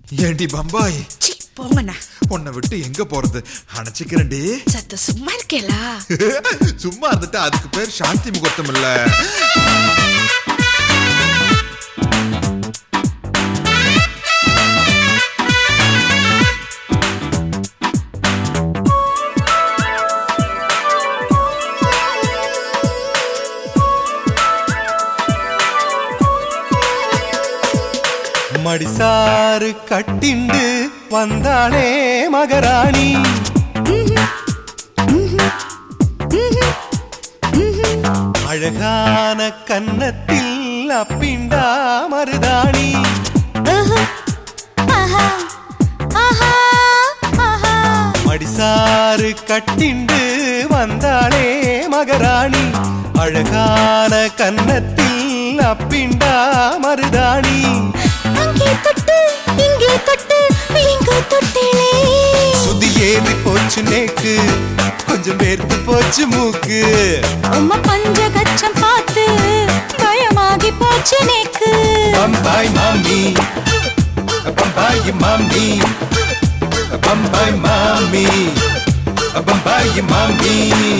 ஏண்டி பம்பாய் சி போங்கண்ணா உன்னை விட்டு எங்க போறது அணைச்சிக்கிறேன்டி சத்த சும்மா இருக்கேலா சும்மா இருந்துட்டு அதுக்கு பேர் சாந்தி முகூர்த்தம் இல்ல மடிசாறு கட்டிண்டு வந்தாளே மகராணி அழகான கன்னத்தில் அப்பிண்டா மருதாணி மடிசாறு கட்டிண்டு வந்தாளே மகராணி அழகான கன்னத்தில் அப்பிண்டா மருதாணி அங்கே தொட்டு இங்கே தொட்டு இங்கு தொட்டிலே சுதி ஏறி போச்சு நேக்கு கொஞ்சம் வேர்த்து போச்சு மூக்கு உம்ம பஞ்சகச்சம் பார்த்து பயமாகி போச்சு நேக்கு பம்பாய் மாமி பம்பாய் மாமி பம்பாய் மாமி பம்பாய் மாமி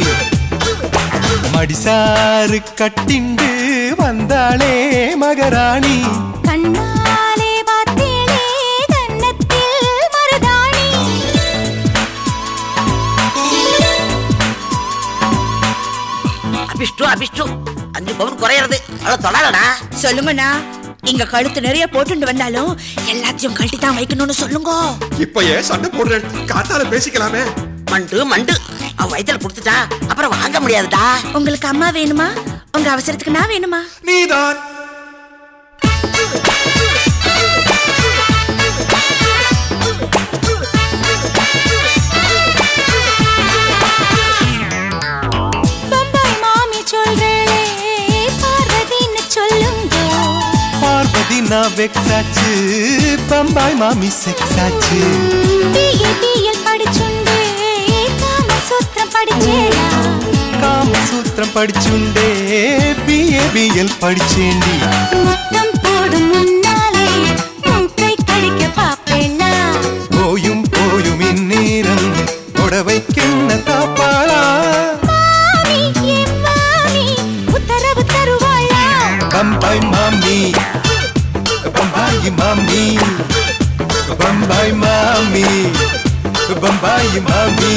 மடிசாறு கட்டிண்டு வந்தாளே மகராணி கண்ணாலே பார்த்தேனே கன்னத்தில் மருதாணி அபிஷ்டு அபிஷ்டு அஞ்சு பவுன் குறையிறது அவ்வளவு தொடாதடா சொல்லுங்கண்ணா இங்க கழுத்து நிறைய போட்டுட்டு வந்தாலும் எல்லாத்தையும் கழட்டி தான் வைக்கணும்னு சொல்லுங்க இப்ப ஏன் சண்டை போடுறேன் காத்தால பேசிக்கலாமே மண்டு மண்டு அவ வயித்துல புடிச்சுட்டா அப்புறம் வாங்க முடியாதுடா உங்களுக்கு அம்மா வேணுமா உங்க அவசரத்துக்கு நான் வேணுமா நீதான் பம்பாய் மாமி சொல்றேளே பார்வதின்னு சொல்லுங்க பார்வதி நான் வெக்ஸாச்சு பம்பாய் மாமி செக்ஸாச்சு பிஏ பிஎல் படிச்சுண்டு காமசூத்திரம் படிச்சேடா காமசூத்திரம் படிச்சுண்டே பிஏபிஎல் படிச்சேண்டி முத்தம் போடும் முன்னாலே மூக்கை கழிக்க பாப்பேனா போயும் போயும் இந்நேரம் புடவைக்கென்ன தாப்பாளா மாமி என் மாமி உத்தரவு தருவாளா பம்பாய் மாமி பம்பாய் மாமி பம்பாய் மாமி பம்பாய் மாமி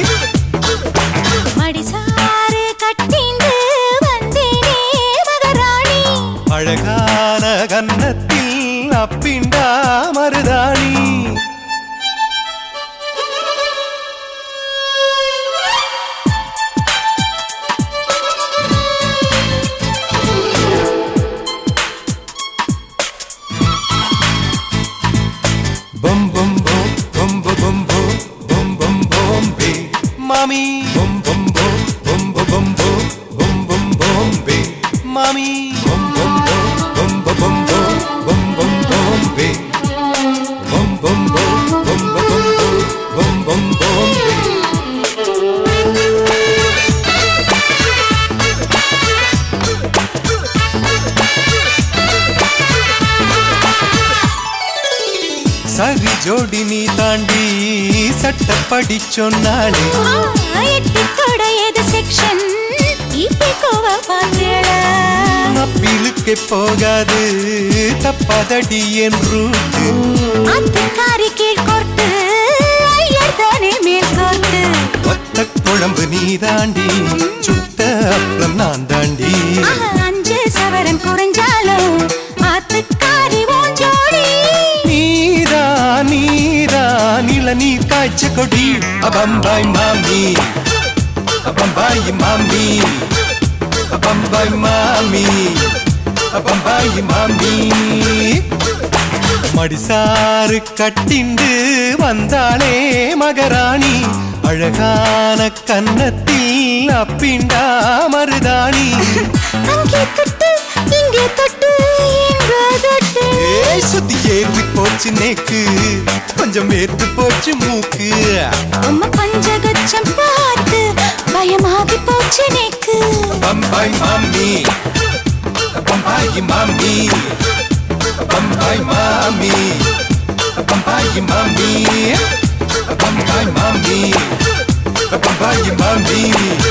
மடிசாறு கட்டிண்டு வந்தேனே மகராணி அழகான கன்னத்தில் அப்பிண்டா மருதாணி Bum bum bum bum bum bum bum bum bum bum be Mommy bum bum bum bum bum bum bum bum bum bum be Mommy bum bum bum bum bum bum bum bum bum bum be Bum bum bum bum bum bum bum bum bum be சரி ஜோடி நீ தாண்டி சட்டப்படி சொன்னாளே எட்டி தொடையது section இப்பி கோவ பாத்தேடா அப்பிலுக்கே போகாது தப்பாதடி என் route அத்துக்காரி கீழ் கோர்த்து ஐயர் தானே மேல் கோர்த்து ஒத்த குழம்பு நீ தாண்டி சுத்த அப்பளம் நான் தாண்டி ஆஹா, அஞ்சு சவரன் குறைஞ்சாலும் ஆத்துக்காரி உன் ஜோடி நீரா நீரா நில நீர் காய்ச்ச கொடி அபம்பாய் மாமி அபம்பாய் மாமி அபம்பாய் மாமி அபம்பாய் மாமி மடிசாறு கட்டிண்டு வந்தாளே மகராணி அழகான கன்னத்தில் அப்பிண்டா மருதாணி அங்கே தொட்டு இங்கே தொட்டு எங்கோ தொட்டு ஏய் சுத்தி ஏறி போச்சு நேக்கு கொஞ்சம் வேர்த்து போச்சு மூக்கு உம்ம பஞ்சகச்சம் பார்த்து பயமாகி போச்சு நேக்கு பம்பாய் மாமி பம்பாய் மாமி பம்பாய் மாமி Bombay Bambayi mami Bambayi mami Bambayi mami